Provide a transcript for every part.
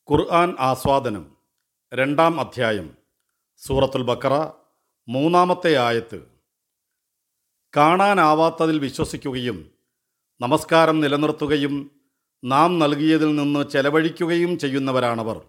ഖുർആൻ ആസ്വാദനം രണ്ടാം അധ്യായം സൂറത്തുൽ ബക്കറ മൂന്നാമത്തെ ആയത്ത് കാണാനാവാത്തതിൽ വിശ്വസിക്കുകയും നമസ്കാരം നിലനിർത്തുകയും നാം നൽകിയതിൽ നിന്ന് ചെലവഴിക്കുകയും ചെയ്യുന്നവരാണവർ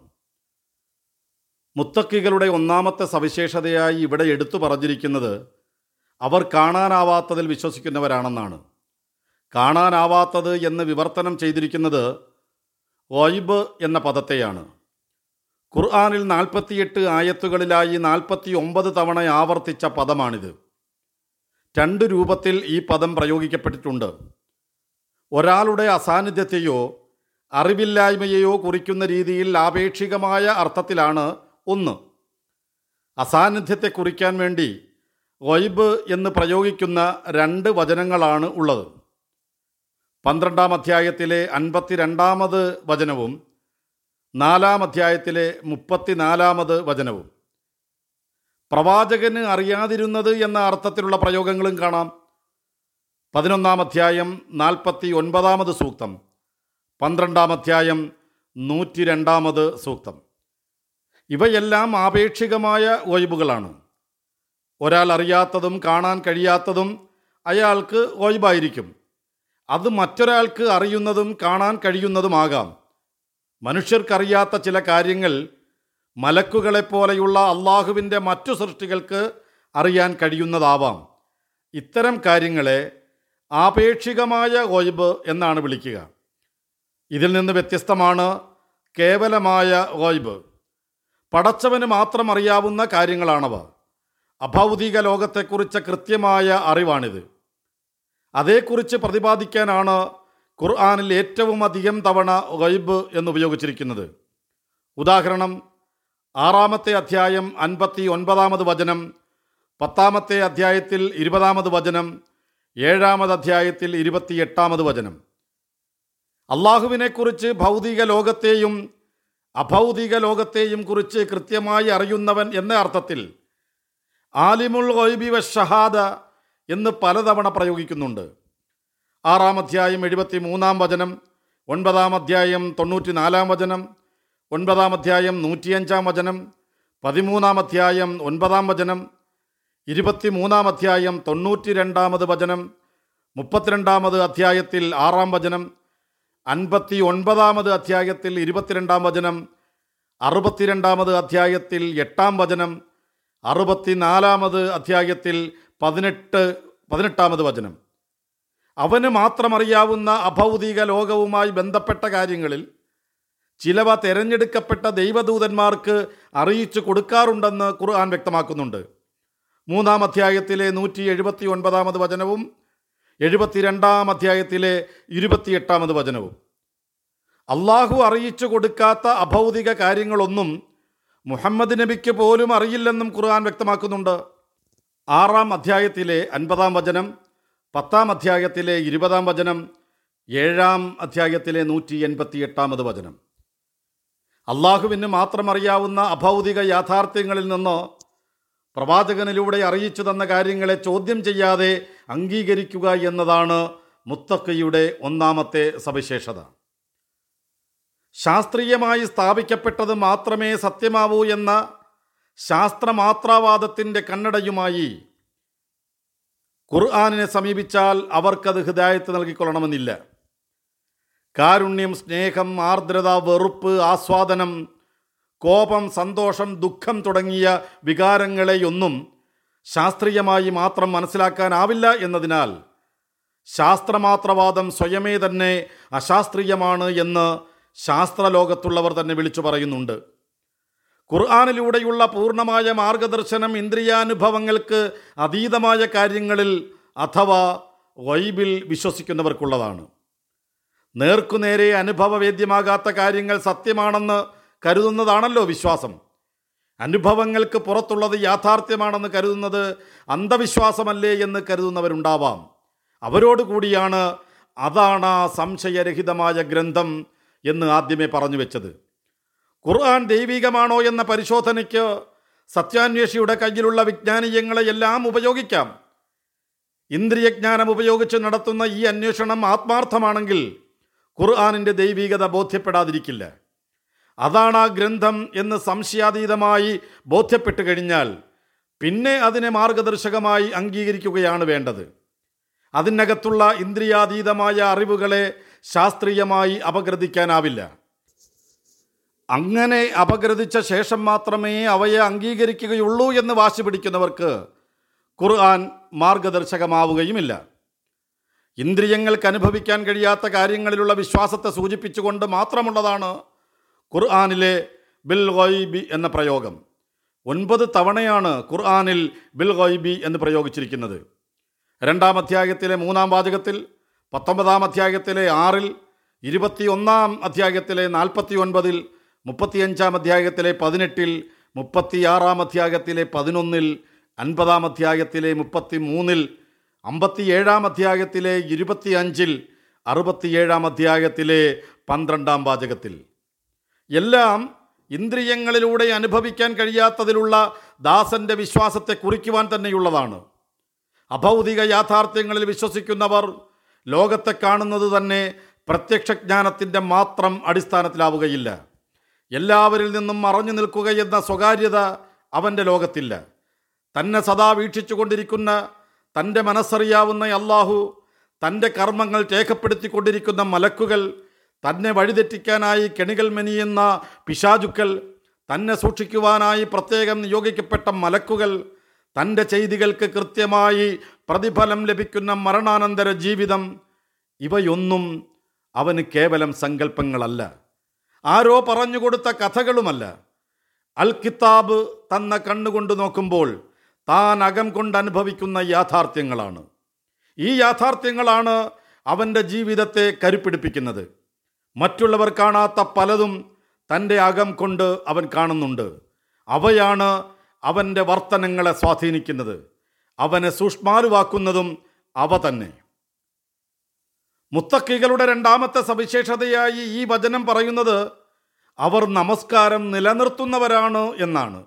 മുത്തക്കികളുടെ ഒന്നാമത്തെ സവിശേഷതയായി ഇവിടെ എടുത്തു പറഞ്ഞിരിക്കുന്നത് അവർ കാണാനാവാത്തതിൽ വിശ്വസിക്കുന്നവരാണെന്നാണ് കാണാനാവാത്തത് എന്ന് വിവർത്തനം ചെയ്തിരിക്കുന്നത് ഒയ്ബ് എന്ന പദത്തെയാണ് ഖുർആാനിൽ നാൽപ്പത്തിയെട്ട് ആയത്തുകളിലായി നാൽപ്പത്തി ഒമ്പത് തവണ ആവർത്തിച്ച പദമാണിത് രണ്ട് രൂപത്തിൽ ഈ പദം പ്രയോഗിക്കപ്പെട്ടിട്ടുണ്ട് ഒരാളുടെ അസാന്നിധ്യത്തെയോ അറിവില്ലായ്മയെയോ കുറിക്കുന്ന രീതിയിൽ ആപേക്ഷികമായ അർത്ഥത്തിലാണ് ഒന്ന് അസാന്നിധ്യത്തെ കുറിക്കാൻ വേണ്ടി ഒയ്ബ് എന്ന് പ്രയോഗിക്കുന്ന രണ്ട് വചനങ്ങളാണ് ഉള്ളത് പന്ത്രണ്ടാം അധ്യായത്തിലെ അൻപത്തിരണ്ടാമത് വചനവും നാലാം അധ്യായത്തിലെ മുപ്പത്തിനാലാമത് വചനവും പ്രവാചകന് അറിയാതിരുന്നത് എന്ന അർത്ഥത്തിലുള്ള പ്രയോഗങ്ങളും കാണാം പതിനൊന്നാം അധ്യായം നാൽപ്പത്തി ഒൻപതാമത് സൂക്തം പന്ത്രണ്ടാം അധ്യായം നൂറ്റി രണ്ടാമത് സൂക്തം ഇവയെല്ലാം ആപേക്ഷികമായ ഒയ്ബുകളാണ് ഒരാൾ അറിയാത്തതും കാണാൻ കഴിയാത്തതും അയാൾക്ക് ഒയ്ബായിരിക്കും അത് മറ്റൊരാൾക്ക് അറിയുന്നതും കാണാൻ കഴിയുന്നതുമാകാം മനുഷ്യർക്കറിയാത്ത ചില കാര്യങ്ങൾ മലക്കുകളെപ്പോലെയുള്ള അള്ളാഹുവിൻ്റെ മറ്റു സൃഷ്ടികൾക്ക് അറിയാൻ കഴിയുന്നതാവാം ഇത്തരം കാര്യങ്ങളെ ആപേക്ഷികമായ ഒയ്ബ് എന്നാണ് വിളിക്കുക ഇതിൽ നിന്ന് വ്യത്യസ്തമാണ് കേവലമായ ഒയ്ബ് പടച്ചവന് മാത്രം അറിയാവുന്ന കാര്യങ്ങളാണവ അഭൗതിക ലോകത്തെക്കുറിച്ച് കൃത്യമായ അറിവാണിത് അതേക്കുറിച്ച് പ്രതിപാദിക്കാനാണ് ഖുർആാനിൽ ഏറ്റവും അധികം തവണ ഗൈബ് എന്ന് ഉപയോഗിച്ചിരിക്കുന്നത് ഉദാഹരണം ആറാമത്തെ അധ്യായം അൻപത്തി ഒൻപതാമത് വചനം പത്താമത്തെ അധ്യായത്തിൽ ഇരുപതാമത് വചനം ഏഴാമത് അധ്യായത്തിൽ ഇരുപത്തിയെട്ടാമത് വചനം അള്ളാഹുവിനെക്കുറിച്ച് ഭൗതിക ലോകത്തെയും അഭൗതിക ലോകത്തെയും കുറിച്ച് കൃത്യമായി അറിയുന്നവൻ എന്ന അർത്ഥത്തിൽ ആലിമുൽ ഗൈബി വ ഷഹാദ എന്ന് പലതവണ പ്രയോഗിക്കുന്നുണ്ട് ആറാം അധ്യായം എഴുപത്തി മൂന്നാം വചനം ഒൻപതാം അധ്യായം തൊണ്ണൂറ്റി നാലാം വചനം ഒൻപതാം അധ്യായം നൂറ്റിയഞ്ചാം വചനം പതിമൂന്നാം അധ്യായം ഒൻപതാം വചനം ഇരുപത്തി മൂന്നാം അധ്യായം തൊണ്ണൂറ്റി രണ്ടാമത് വചനം മുപ്പത്തിരണ്ടാമത് അധ്യായത്തിൽ ആറാം വചനം അൻപത്തി ഒൻപതാമത് അധ്യായത്തിൽ ഇരുപത്തിരണ്ടാം വചനം അറുപത്തിരണ്ടാമത് അധ്യായത്തിൽ എട്ടാം വചനം അറുപത്തിനാലാമത് അധ്യായത്തിൽ പതിനെട്ട് പതിനെട്ടാമത് വചനം അവന് മാത്രം അറിയാവുന്ന അഭൗതിക ലോകവുമായി ബന്ധപ്പെട്ട കാര്യങ്ങളിൽ ചിലവ തെരഞ്ഞെടുക്കപ്പെട്ട ദൈവദൂതന്മാർക്ക് അറിയിച്ചു കൊടുക്കാറുണ്ടെന്ന് ഖുർആൻ വ്യക്തമാക്കുന്നുണ്ട് മൂന്നാം അധ്യായത്തിലെ നൂറ്റി എഴുപത്തി ഒൻപതാമത് വചനവും എഴുപത്തിരണ്ടാം അധ്യായത്തിലെ ഇരുപത്തിയെട്ടാമത് വചനവും അള്ളാഹു അറിയിച്ചു കൊടുക്കാത്ത അഭൗതിക കാര്യങ്ങളൊന്നും മുഹമ്മദ് നബിക്ക് പോലും അറിയില്ലെന്നും ഖുർആൻ വ്യക്തമാക്കുന്നുണ്ട് ആറാം അധ്യായത്തിലെ അൻപതാം വചനം പത്താം അധ്യായത്തിലെ ഇരുപതാം വചനം ഏഴാം അധ്യായത്തിലെ നൂറ്റി എൺപത്തി എട്ടാമത് വചനം അള്ളാഹുവിന് മാത്രം അറിയാവുന്ന അഭൗതിക യാഥാർത്ഥ്യങ്ങളിൽ നിന്ന് പ്രവാചകനിലൂടെ അറിയിച്ചു തന്ന കാര്യങ്ങളെ ചോദ്യം ചെയ്യാതെ അംഗീകരിക്കുക എന്നതാണ് മുത്തക്കയുടെ ഒന്നാമത്തെ സവിശേഷത ശാസ്ത്രീയമായി സ്ഥാപിക്കപ്പെട്ടത് മാത്രമേ സത്യമാവൂ എന്ന ശാസ്ത്രമാത്രാവാദത്തിൻ്റെ കണ്ണടയുമായി ഖുർആാനിനെ സമീപിച്ചാൽ അവർക്കത് ഹിദായത്ത് നൽകിക്കൊള്ളണമെന്നില്ല കാരുണ്യം സ്നേഹം ആർദ്രത വെറുപ്പ് ആസ്വാദനം കോപം സന്തോഷം ദുഃഖം തുടങ്ങിയ വികാരങ്ങളെയൊന്നും ശാസ്ത്രീയമായി മാത്രം മനസ്സിലാക്കാനാവില്ല എന്നതിനാൽ ശാസ്ത്രമാത്രവാദം സ്വയമേ തന്നെ അശാസ്ത്രീയമാണ് എന്ന് ശാസ്ത്രലോകത്തുള്ളവർ തന്നെ വിളിച്ചു പറയുന്നുണ്ട് ഖുർആാനിലൂടെയുള്ള പൂർണ്ണമായ മാർഗദർശനം ഇന്ദ്രിയാനുഭവങ്ങൾക്ക് അതീതമായ കാര്യങ്ങളിൽ അഥവാ വൈബിൽ വിശ്വസിക്കുന്നവർക്കുള്ളതാണ് നേർക്കുനേരെ അനുഭവവേദ്യമാകാത്ത കാര്യങ്ങൾ സത്യമാണെന്ന് കരുതുന്നതാണല്ലോ വിശ്വാസം അനുഭവങ്ങൾക്ക് പുറത്തുള്ളത് യാഥാർത്ഥ്യമാണെന്ന് കരുതുന്നത് അന്ധവിശ്വാസമല്ലേ എന്ന് കരുതുന്നവരുണ്ടാവാം അവരോട് കൂടിയാണ് അതാണ് ആ സംശയരഹിതമായ ഗ്രന്ഥം എന്ന് ആദ്യമേ പറഞ്ഞു വെച്ചത് ഖുർആൻ ദൈവികമാണോ എന്ന പരിശോധനയ്ക്ക് സത്യാന്വേഷിയുടെ കയ്യിലുള്ള വിജ്ഞാനീയങ്ങളെയെല്ലാം ഉപയോഗിക്കാം ഇന്ദ്രിയജ്ഞാനം ഉപയോഗിച്ച് നടത്തുന്ന ഈ അന്വേഷണം ആത്മാർത്ഥമാണെങ്കിൽ ഖുർആാനിൻ്റെ ദൈവികത ബോധ്യപ്പെടാതിരിക്കില്ല അതാണ് ആ ഗ്രന്ഥം എന്ന് സംശയാതീതമായി ബോധ്യപ്പെട്ട് കഴിഞ്ഞാൽ പിന്നെ അതിനെ മാർഗദർശകമായി അംഗീകരിക്കുകയാണ് വേണ്ടത് അതിനകത്തുള്ള ഇന്ദ്രിയാതീതമായ അറിവുകളെ ശാസ്ത്രീയമായി അപഗ്രഥിക്കാനാവില്ല അങ്ങനെ അപഗ്രഥിച്ച ശേഷം മാത്രമേ അവയെ അംഗീകരിക്കുകയുള്ളൂ എന്ന് വാശി പിടിക്കുന്നവർക്ക് ഖുർആൻ മാർഗദർശകമാവുകയുമില്ല ഇന്ദ്രിയങ്ങൾക്ക് അനുഭവിക്കാൻ കഴിയാത്ത കാര്യങ്ങളിലുള്ള വിശ്വാസത്തെ സൂചിപ്പിച്ചുകൊണ്ട് മാത്രമുള്ളതാണ് ഖുർആാനിലെ ബിൽ ഗൈബി എന്ന പ്രയോഗം ഒൻപത് തവണയാണ് ഖുർആാനിൽ ബിൽ ഗൈബി എന്ന് പ്രയോഗിച്ചിരിക്കുന്നത് രണ്ടാം അധ്യായത്തിലെ മൂന്നാം വാചകത്തിൽ പത്തൊമ്പതാം അധ്യായത്തിലെ ആറിൽ ഇരുപത്തിയൊന്നാം അധ്യായത്തിലെ നാൽപ്പത്തി ഒൻപതിൽ മുപ്പത്തിയഞ്ചാം അധ്യായത്തിലെ പതിനെട്ടിൽ മുപ്പത്തിയാറാം അധ്യായത്തിലെ പതിനൊന്നിൽ അൻപതാം അധ്യായത്തിലെ മുപ്പത്തി മൂന്നിൽ അമ്പത്തിയേഴാം അധ്യായത്തിലെ ഇരുപത്തിയഞ്ചിൽ അറുപത്തിയേഴാം അധ്യായത്തിലെ പന്ത്രണ്ടാം വാചകത്തിൽ എല്ലാം ഇന്ദ്രിയങ്ങളിലൂടെ അനുഭവിക്കാൻ കഴിയാത്തതിലുള്ള ദാസന്റെ വിശ്വാസത്തെ കുറിക്കുവാൻ തന്നെയുള്ളതാണ് അഭൗതിക യാഥാർത്ഥ്യങ്ങളിൽ വിശ്വസിക്കുന്നവർ ലോകത്തെ കാണുന്നത് തന്നെ പ്രത്യക്ഷജ്ഞാനത്തിൻ്റെ മാത്രം അടിസ്ഥാനത്തിലാവുകയില്ല എല്ലാവരിൽ നിന്നും മറഞ്ഞു നിൽക്കുകയെന്ന സ്വകാര്യത അവൻ്റെ ലോകത്തില്ല തന്നെ സദാ വീക്ഷിച്ചു കൊണ്ടിരിക്കുന്ന തൻ്റെ മനസ്സറിയാവുന്ന അള്ളാഹു തൻ്റെ കർമ്മങ്ങൾ രേഖപ്പെടുത്തിക്കൊണ്ടിരിക്കുന്ന മലക്കുകൾ തന്നെ വഴിതെറ്റിക്കാനായി കെണികൾ മെനിയുന്ന പിശാചുക്കൾ തന്നെ സൂക്ഷിക്കുവാനായി പ്രത്യേകം നിയോഗിക്കപ്പെട്ട മലക്കുകൾ തൻ്റെ ചെയ്തികൾക്ക് കൃത്യമായി പ്രതിഫലം ലഭിക്കുന്ന മരണാനന്തര ജീവിതം ഇവയൊന്നും അവന് കേവലം സങ്കല്പങ്ങളല്ല ആരോ പറഞ്ഞുകൊടുത്ത കഥകളുമല്ല അൽ കിതാബ് തന്ന കണ്ണുകൊണ്ട് നോക്കുമ്പോൾ താൻ അകം കൊണ്ട് അനുഭവിക്കുന്ന യാഥാർത്ഥ്യങ്ങളാണ് ഈ യാഥാർത്ഥ്യങ്ങളാണ് അവൻ്റെ ജീവിതത്തെ കരുപ്പിടിപ്പിക്കുന്നത് മറ്റുള്ളവർ കാണാത്ത പലതും തൻ്റെ അകം കൊണ്ട് അവൻ കാണുന്നുണ്ട് അവയാണ് അവൻ്റെ വർത്തനങ്ങളെ സ്വാധീനിക്കുന്നത് അവനെ സൂക്ഷ്മാലുവാക്കുന്നതും അവ തന്നെ മുത്തക്കികളുടെ രണ്ടാമത്തെ സവിശേഷതയായി ഈ വചനം പറയുന്നത് അവർ നമസ്കാരം നിലനിർത്തുന്നവരാണ് എന്നാണ്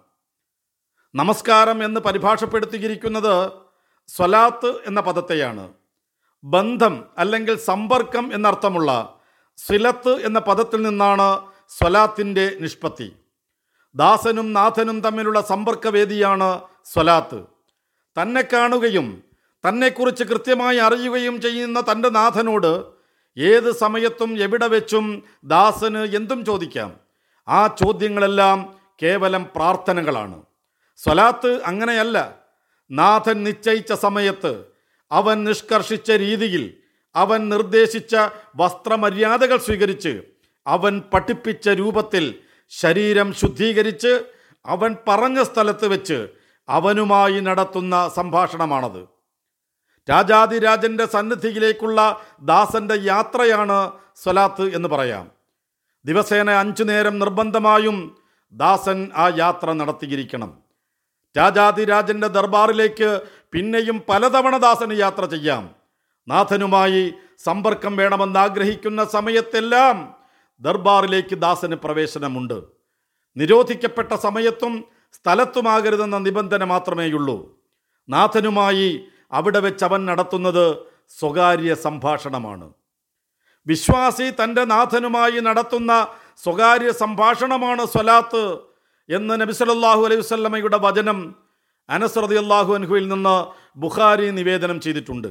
നമസ്കാരം എന്ന് പരിഭാഷപ്പെടുത്തിയിരിക്കുന്നത് സ്വലാത്ത് എന്ന പദത്തെയാണ് ബന്ധം അല്ലെങ്കിൽ സമ്പർക്കം എന്നർത്ഥമുള്ള സിലത്ത് എന്ന പദത്തിൽ നിന്നാണ് സ്വലാത്തിൻ്റെ നിഷ്പത്തി ദാസനും നാഥനും തമ്മിലുള്ള സമ്പർക്കവേദിയാണ് സ്വലാത്ത് തന്നെ കാണുകയും തന്നെക്കുറിച്ച് കൃത്യമായി അറിയുകയും ചെയ്യുന്ന തൻ്റെ നാഥനോട് ഏത് സമയത്തും എവിടെ വെച്ചും ദാസന് എന്തും ചോദിക്കാം ആ ചോദ്യങ്ങളെല്ലാം കേവലം പ്രാർത്ഥനകളാണ് സ്വലാത്ത് അങ്ങനെയല്ല നാഥൻ നിശ്ചയിച്ച സമയത്ത് അവൻ നിഷ്കർഷിച്ച രീതിയിൽ അവൻ നിർദ്ദേശിച്ച വസ്ത്രമര്യാദകൾ സ്വീകരിച്ച് അവൻ പഠിപ്പിച്ച രൂപത്തിൽ ശരീരം ശുദ്ധീകരിച്ച് അവൻ പറഞ്ഞ സ്ഥലത്ത് വെച്ച് അവനുമായി നടത്തുന്ന സംഭാഷണമാണത് രാജാതിരാജന്റെ സന്നിധിയിലേക്കുള്ള ദാസന്റെ യാത്രയാണ് സ്വലാത്ത് എന്ന് പറയാം ദിവസേന അഞ്ചു നേരം നിർബന്ധമായും ദാസൻ ആ യാത്ര നടത്തിയിരിക്കണം രാജാതിരാജന്റെ ദർബാറിലേക്ക് പിന്നെയും പലതവണ ദാസന് യാത്ര ചെയ്യാം നാഥനുമായി സമ്പർക്കം വേണമെന്ന് ആഗ്രഹിക്കുന്ന സമയത്തെല്ലാം ദർബാറിലേക്ക് ദാസന് പ്രവേശനമുണ്ട് നിരോധിക്കപ്പെട്ട സമയത്തും സ്ഥലത്തുമാകരുതെന്ന നിബന്ധന മാത്രമേയുള്ളൂ നാഥനുമായി അവിടെ വെച്ച് അവൻ നടത്തുന്നത് സ്വകാര്യ സംഭാഷണമാണ് വിശ്വാസി തൻ്റെ നാഥനുമായി നടത്തുന്ന സ്വകാര്യ സംഭാഷണമാണ് സ്വലാത്ത് എന്ന് നബി സല്ലല്ലാഹു അലൈഹി വസല്ലമയുടെ വചനം അനസ് റളിയല്ലാഹു അൻഹുവിൽ നിന്ന് ബുഖാരി നിവേദനം ചെയ്തിട്ടുണ്ട്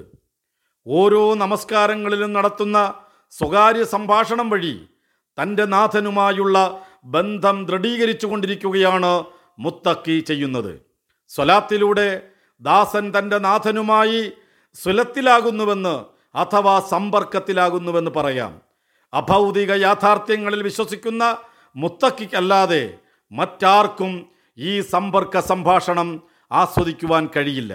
ഓരോ നമസ്കാരങ്ങളിലും നടത്തുന്ന സ്വകാര്യ സംഭാഷണം വഴി തൻ്റെ നാഥനുമായുള്ള ബന്ധം ദൃഢീകരിച്ചു കൊണ്ടിരിക്കുകയാണ് മുത്തക്കി ചെയ്യുന്നത് സ്വലാത്തിലൂടെ ദാസൻ തൻ്റെ നാഥനുമായി സുലത്തിലാകുന്നുവെന്ന് അഥവാ സമ്പർക്കത്തിലാകുന്നുവെന്ന് പറയാം അഭൗതിക യാഥാർത്ഥ്യങ്ങളിൽ വിശ്വസിക്കുന്ന മുത്തക്കിക്കല്ലാതെ മറ്റാർക്കും ഈ സമ്പർക്ക സംഭാഷണം ആസ്വദിക്കുവാൻ കഴിയില്ല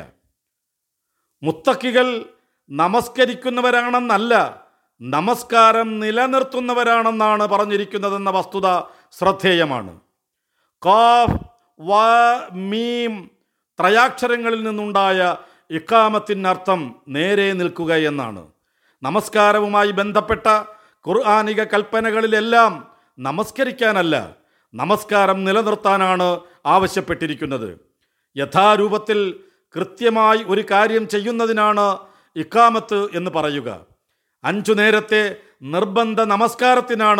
മുത്തക്കികൾ നമസ്കരിക്കുന്നവരാണെന്നല്ല നമസ്കാരം നിലനിർത്തുന്നവരാണെന്നാണ് പറഞ്ഞിരിക്കുന്നതെന്ന വസ്തുത ശ്രദ്ധേയമാണ് കാഫ് വ മീം ത്രയാക്ഷരങ്ങളിൽ നിന്നുണ്ടായ ഇക്കാമത്തിനർത്ഥം നേരെ നിൽക്കുക എന്നാണ് നമസ്കാരവുമായി ബന്ധപ്പെട്ട ഖുർആാനിക കൽപ്പനകളിലെല്ലാം നമസ്കരിക്കാനല്ല നമസ്കാരം നിലനിർത്താനാണ് ആവശ്യപ്പെട്ടിരിക്കുന്നത് യഥാരൂപത്തിൽ കൃത്യമായി ഒരു കാര്യം ചെയ്യുന്നതിനാണ് ഇക്കാമത്ത് എന്ന് പറയുക അഞ്ചു നേരത്തെ നിർബന്ധ നമസ്കാരത്തിനാണ്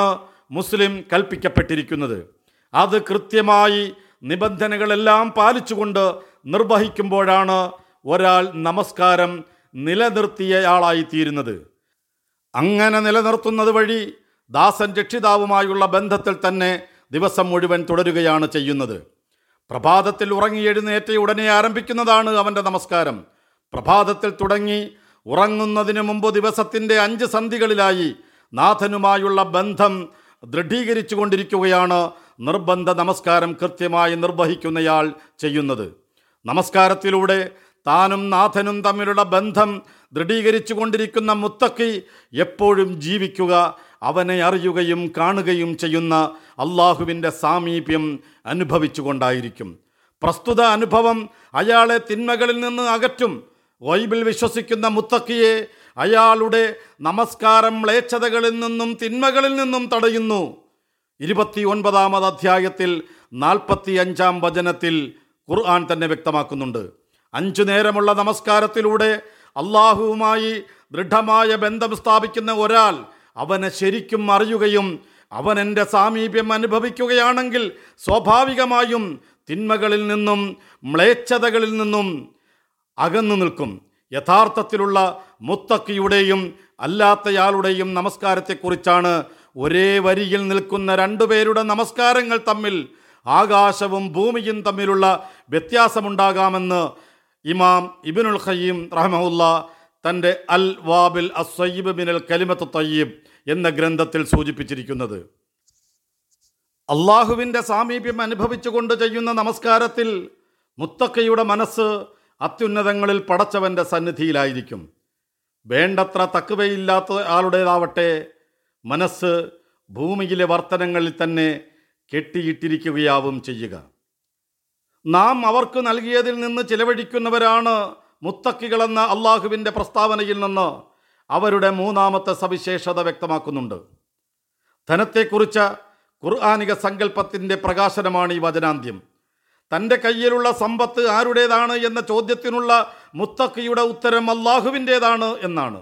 മുസ്ലിം കൽപ്പിക്കപ്പെട്ടിരിക്കുന്നത് അത് കൃത്യമായി നിബന്ധനകളെല്ലാം പാലിച്ചുകൊണ്ട് നിർവഹിക്കുമ്പോഴാണ് ഒരാൾ നമസ്കാരം നിലനിർത്തിയയാളായി തീരുന്നത് അങ്ങനെ നിലനിർത്തുന്നത് വഴി ദാസൻ രക്ഷിതാവുമായുള്ള ബന്ധത്തിൽ തന്നെ ദിവസം മുഴുവൻ തുടരുകയാണ് ചെയ്യുന്നത് പ്രഭാതത്തിൽ ഉറങ്ങി എഴുന്നേറ്റ ഉടനെ ആരംഭിക്കുന്നതാണ് അവൻ്റെ നമസ്കാരം പ്രഭാതത്തിൽ തുടങ്ങി ഉറങ്ങുന്നതിന് മുമ്പ് ദിവസത്തിൻ്റെ അഞ്ച് സന്ധികളിലായി നാഥനുമായുള്ള ബന്ധം ദൃഢീകരിച്ചു കൊണ്ടിരിക്കുകയാണ് നിർബന്ധ നമസ്കാരം കൃത്യമായി നിർവഹിക്കുന്നയാൾ ചെയ്യുന്നത് നമസ്കാരത്തിലൂടെ താനും നാഥനും തമ്മിലുള്ള ബന്ധം ദൃഢീകരിച്ചു കൊണ്ടിരിക്കുന്ന മുത്തക്കി എപ്പോഴും ജീവിക്കുക അവനെ അറിയുകയും കാണുകയും ചെയ്യുന്ന അള്ളാഹുവിൻ്റെ സാമീപ്യം അനുഭവിച്ചുകൊണ്ടായിരിക്കും പ്രസ്തുത അനുഭവം അയാളെ തിന്മകളിൽ നിന്ന് അകറ്റും വൈബിൽ വിശ്വസിക്കുന്ന മുത്തക്കിയെ അയാളുടെ നമസ്കാരം മ്ലേച്ഛതകളിൽ നിന്നും തിന്മകളിൽ നിന്നും തടയുന്നു ഇരുപത്തി ഒൻപതാമത് അധ്യായത്തിൽ നാൽപ്പത്തി അഞ്ചാം വചനത്തിൽ ഖുർആൻ തന്നെ വ്യക്തമാക്കുന്നുണ്ട് അഞ്ചു നേരമുള്ള നമസ്കാരത്തിലൂടെ അള്ളാഹുവുമായി ദൃഢമായ ബന്ധം സ്ഥാപിക്കുന്ന ഒരാൾ അവനെ ശരിക്കും അറിയുകയും അവൻ എൻ്റെ സാമീപ്യം അനുഭവിക്കുകയാണെങ്കിൽ സ്വാഭാവികമായും തിന്മകളിൽ നിന്നും മ്ലേച്ഛതകളിൽ നിന്നും അകന്നു നിൽക്കും യഥാർത്ഥത്തിലുള്ള മുത്തക്കിയുടെയും അല്ലാത്തയാളുടെയും നമസ്കാരത്തെക്കുറിച്ചാണ് ഒരേ വരിയിൽ നിൽക്കുന്ന രണ്ടുപേരുടെ നമസ്കാരങ്ങൾ തമ്മിൽ ആകാശവും ഭൂമിയും തമ്മിലുള്ള വ്യത്യാസമുണ്ടാകാമെന്ന് ഇമാം ഇബിനുൽ ഖയ്യീം റഹ്മുല്ല തൻ്റെ അൽ വാബിൽ അസ്വയ്യിബ് ബിനൽ കലിമത്ത് തയ്യീബ് എന്ന ഗ്രന്ഥത്തിൽ സൂചിപ്പിച്ചിരിക്കുന്നത് അള്ളാഹുവിൻ്റെ സാമീപ്യം അനുഭവിച്ചുകൊണ്ട് ചെയ്യുന്ന നമസ്കാരത്തിൽ മുത്തക്കയുടെ മനസ്സ് അത്യുന്നതങ്ങളിൽ പടച്ചവൻ്റെ സന്നിധിയിലായിരിക്കും വേണ്ടത്ര തക്കുവയില്ലാത്ത ആളുടേതാവട്ടെ മനസ്സ് ഭൂമിയിലെ വർത്തനങ്ങളിൽ തന്നെ കെട്ടിയിട്ടിരിക്കുകയാവും ചെയ്യുക നാം അവർക്ക് നൽകിയതിൽ നിന്ന് ചിലവഴിക്കുന്നവരാണ് മുത്തക്കികളെന്ന അള്ളാഹുവിൻ്റെ പ്രസ്താവനയിൽ നിന്ന് അവരുടെ മൂന്നാമത്തെ സവിശേഷത വ്യക്തമാക്കുന്നുണ്ട് ധനത്തെക്കുറിച്ച ഖുർആാനിക സങ്കല്പത്തിൻ്റെ പ്രകാശനമാണ് ഈ വചനാന്ത്യം തൻ്റെ കയ്യിലുള്ള സമ്പത്ത് ആരുടേതാണ് എന്ന ചോദ്യത്തിനുള്ള മുത്തക്കിയുടെ ഉത്തരം അള്ളാഹുവിൻ്റേതാണ് എന്നാണ്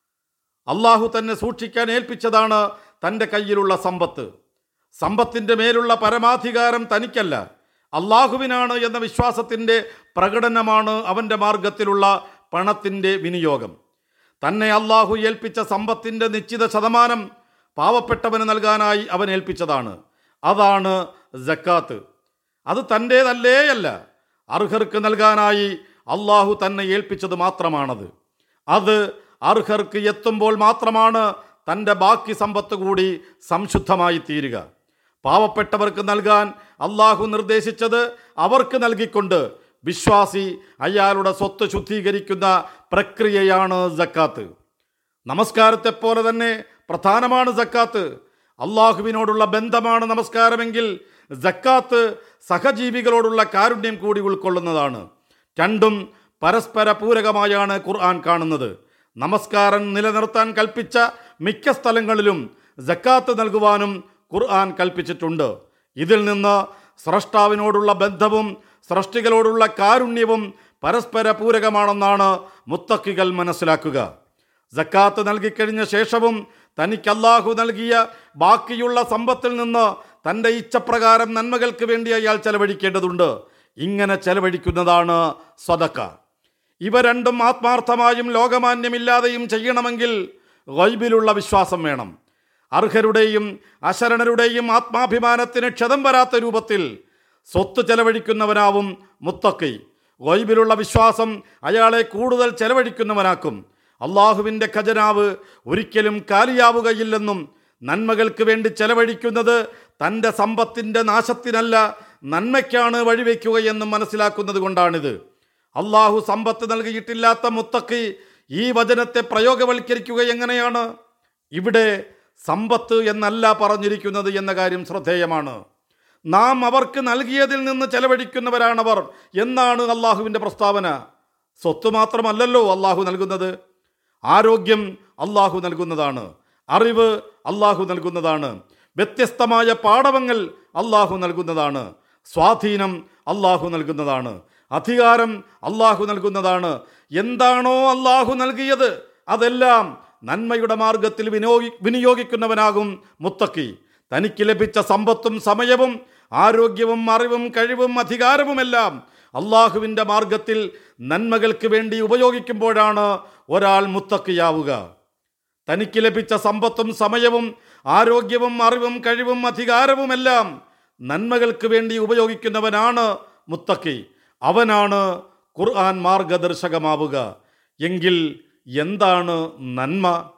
അള്ളാഹു തന്നെ സൂക്ഷിക്കാൻ ഏൽപ്പിച്ചതാണ് തൻ്റെ കയ്യിലുള്ള സമ്പത്ത് സമ്പത്തിൻ്റെ മേലുള്ള പരമാധികാരം തനിക്കല്ല അള്ളാഹുവിനാണ് എന്ന വിശ്വാസത്തിൻ്റെ പ്രകടനമാണ് അവൻ്റെ മാർഗത്തിലുള്ള പണത്തിൻ്റെ വിനിയോഗം തന്നെ അള്ളാഹു ഏൽപ്പിച്ച സമ്പത്തിൻ്റെ നിശ്ചിത ശതമാനം പാവപ്പെട്ടവന് നൽകാനായി അവൻ ഏൽപ്പിച്ചതാണ് അതാണ് ജക്കാത്ത് അത് തൻ്റേതല്ലേയല്ല അർഹർക്ക് നൽകാനായി അള്ളാഹു തന്നെ ഏൽപ്പിച്ചത് മാത്രമാണത് അത് അർഹർക്ക് എത്തുമ്പോൾ മാത്രമാണ് തൻ്റെ ബാക്കി സമ്പത്ത് കൂടി സംശുദ്ധമായി തീരുക പാവപ്പെട്ടവർക്ക് നൽകാൻ അള്ളാഹു നിർദ്ദേശിച്ചത് അവർക്ക് നൽകിക്കൊണ്ട് വിശ്വാസി അയാളുടെ സ്വത്ത് ശുദ്ധീകരിക്കുന്ന പ്രക്രിയയാണ് ജക്കാത്ത് നമസ്കാരത്തെപ്പോലെ തന്നെ പ്രധാനമാണ് ജക്കാത്ത് അള്ളാഹുവിനോടുള്ള ബന്ധമാണ് നമസ്കാരമെങ്കിൽ ജക്കാത്ത് സഹജീവികളോടുള്ള കാരുണ്യം കൂടി ഉൾക്കൊള്ളുന്നതാണ് രണ്ടും പരസ്പര പൂരകമായാണ് ഖുർആൻ കാണുന്നത് നമസ്കാരം നിലനിർത്താൻ കൽപ്പിച്ച മിക്ക സ്ഥലങ്ങളിലും ജക്കാത്ത് നൽകുവാനും ഖുർആൻ കൽപ്പിച്ചിട്ടുണ്ട് ഇതിൽ നിന്ന് സ്രഷ്ടാവിനോടുള്ള ബന്ധവും സൃഷ്ടികളോടുള്ള കാരുണ്യവും പരസ്പര പൂരകമാണെന്നാണ് മുത്തക്കികൾ മനസ്സിലാക്കുക ജക്കാത്ത് നൽകിക്കഴിഞ്ഞ ശേഷവും തനിക്ക് അല്ലാഹു നൽകിയ ബാക്കിയുള്ള സമ്പത്തിൽ നിന്ന് തൻ്റെ ഇച്ഛപ്രകാരം നന്മകൾക്ക് വേണ്ടി അയാൾ ചെലവഴിക്കേണ്ടതുണ്ട് ഇങ്ങനെ ചെലവഴിക്കുന്നതാണ് സ്വതക്ക ഇവ രണ്ടും ആത്മാർത്ഥമായും ലോകമാന്യമില്ലാതെയും ചെയ്യണമെങ്കിൽ ഗൈബിലുള്ള വിശ്വാസം വേണം അർഹരുടെയും അശരണരുടെയും ആത്മാഭിമാനത്തിന് ക്ഷതം വരാത്ത രൂപത്തിൽ സ്വത്ത് ചെലവഴിക്കുന്നവനാവും മുത്തക്കി ഗൈബിലുള്ള വിശ്വാസം അയാളെ കൂടുതൽ ചെലവഴിക്കുന്നവനാക്കും അള്ളാഹുവിൻ്റെ ഖജനാവ് ഒരിക്കലും കാലിയാവുകയില്ലെന്നും നന്മകൾക്ക് വേണ്ടി ചെലവഴിക്കുന്നത് തൻ്റെ സമ്പത്തിൻ്റെ നാശത്തിനല്ല നന്മയ്ക്കാണ് വഴിവെക്കുകയെന്നും മനസ്സിലാക്കുന്നത് കൊണ്ടാണിത് അള്ളാഹു സമ്പത്ത് നൽകിയിട്ടില്ലാത്ത മുത്തക്കി ഈ വചനത്തെ പ്രയോഗവൽക്കരിക്കുക എങ്ങനെയാണ് ഇവിടെ സമ്പത്ത് എന്നല്ല പറഞ്ഞിരിക്കുന്നത് എന്ന കാര്യം ശ്രദ്ധേയമാണ് നാം അവർക്ക് നൽകിയതിൽ നിന്ന് ചെലവഴിക്കുന്നവരാണവർ എന്നാണ് അള്ളാഹുവിൻ്റെ പ്രസ്താവന സ്വത്ത് മാത്രമല്ലല്ലോ അള്ളാഹു നൽകുന്നത് ആരോഗ്യം അള്ളാഹു നൽകുന്നതാണ് അറിവ് അള്ളാഹു നൽകുന്നതാണ് വ്യത്യസ്തമായ പാഠവങ്ങൾ അള്ളാഹു നൽകുന്നതാണ് സ്വാധീനം അള്ളാഹു നൽകുന്നതാണ് അധികാരം അള്ളാഹു നൽകുന്നതാണ് എന്താണോ അള്ളാഹു നൽകിയത് അതെല്ലാം നന്മയുടെ മാർഗത്തിൽ വിനിയോഗി വിനിയോഗിക്കുന്നവനാകും മുത്തക്കി തനിക്ക് ലഭിച്ച സമ്പത്തും സമയവും ആരോഗ്യവും അറിവും കഴിവും അധികാരവുമെല്ലാം അള്ളാഹുവിൻ്റെ മാർഗത്തിൽ നന്മകൾക്ക് വേണ്ടി ഉപയോഗിക്കുമ്പോഴാണ് ഒരാൾ മുത്തക്കിയാവുക തനിക്ക് ലഭിച്ച സമ്പത്തും സമയവും ആരോഗ്യവും അറിവും കഴിവും അധികാരവുമെല്ലാം നന്മകൾക്ക് വേണ്ടി ഉപയോഗിക്കുന്നവനാണ് മുത്തക്കി അവനാണ് ഖുർആൻ മാർഗദർശകമാവുക എങ്കിൽ എന്താണ് നന്മ